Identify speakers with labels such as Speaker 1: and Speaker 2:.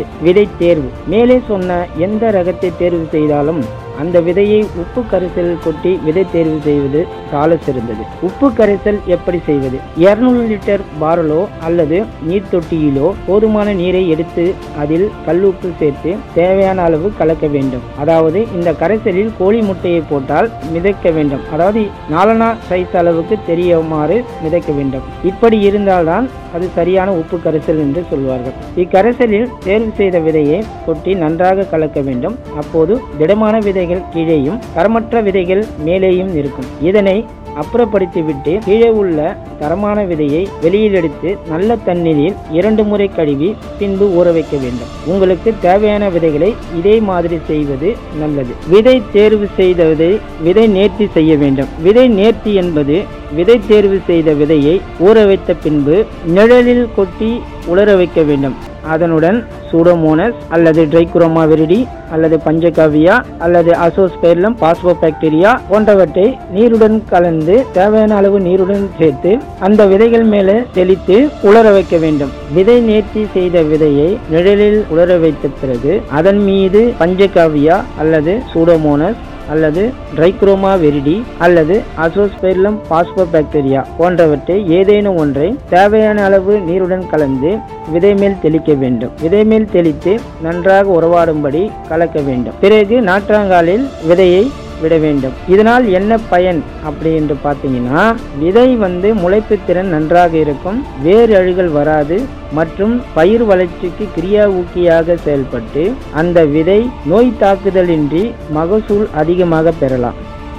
Speaker 1: விதை தேர்வு மேலே சொன்ன எந்த ரகத்தை தேர்வு செய்தாலும் அந்த விதையை உப்பு கரைசலில் கொட்டி விதை தேர்வு செய்வது சால சிறந்தது உப்பு கரைசல் எப்படி செய்வது 200 லிட்டர் பாரலோ அல்லது நீர் தொட்டியிலோ போதுமான நீரை எடுத்து அதில் கல்லுப்பு சேர்த்து தேவையான அளவு கலக்க வேண்டும் அதாவது இந்த கரைசலில் கோழி முட்டையை போட்டால் மிதக்க வேண்டும் அதாவது நாலனா சைஸ் அளவுக்கு தெரியுமாறு மிதக்க வேண்டும் இப்படி இருந்தால்தான் அது சரியான உப்பு கரைசல் என்று சொல்வார்கள் இக்கரைசலில் தேர்வு செய்த விதையை கொட்டி நன்றாக கலக்க வேண்டும் அப்போது திடமான விதைகள் கீழேயும் தரமற்ற விதைகள் மேலேயும் இருக்கும் இதனை அப்புறப்படுத்திவிட்டு கீழே உள்ள தரமான விதையை வெளியில் எடுத்து நல்ல தண்ணீரில் இரண்டு முறை கழுவி பின்பு ஊற வைக்க வேண்டும் உங்களுக்கு தேவையான விதைகளை இதே மாதிரி செய்வது நல்லது விதை தேர்வு செய்ததை விதை நேர்த்தி செய்ய வேண்டும் விதை நேர்த்தி என்பது விதை தேர்வு செய்த விதையை ஊற வைத்த பின்பு நிழலில் கொட்டி உலர வைக்க வேண்டும் அதனுடன் சூடோமோனஸ் அல்லது ட்ரைகுரோமா விரிடி அல்லது பஞ்சகாவியா அல்லது அசோஸ்பெர்லம் பாஸ்போபாக்டீரியா போன்றவற்றை நீருடன் கலந்து தேவையான அளவு நீருடன் சேர்த்து அந்த விதைகள் மேலே தெளித்து உலர வைக்க வேண்டும் விதை நேர்த்தி செய்த விதையை நிழலில் உலர வைத்த பிறகு அதன் மீது பஞ்சகாவியா அல்லது சூடோமோனஸ் அல்லது ட்ரைக்ரோமா வெரிடி அல்லது அசோஸ்பெர்லம் பாஸ்போபாக்டீரியா போன்றவற்றை ஏதேனும் ஒன்றை தேவையான அளவு நீருடன் கலந்து விதை மேல் தெளிக்க வேண்டும் விதை மேல் தெளித்து நன்றாக உறவாடும்படி கலக்க வேண்டும் பிறகு நாற்றாங்காலில் விதையை விட வேண்டும் இதனால் என்ன பயன் அப்படி என்று பார்த்தீங்கன்னா விதை வந்து முளைப்பு திறன் நன்றாக இருக்கும் வேறு அழுகல் வராது மற்றும் பயிர் வளர்ச்சிக்கு கிரியா ஊக்கியாக செயல்பட்டு அந்த விதை நோய் தாக்குதலின்றி மகசூல் அதிகமாக பெறலாம்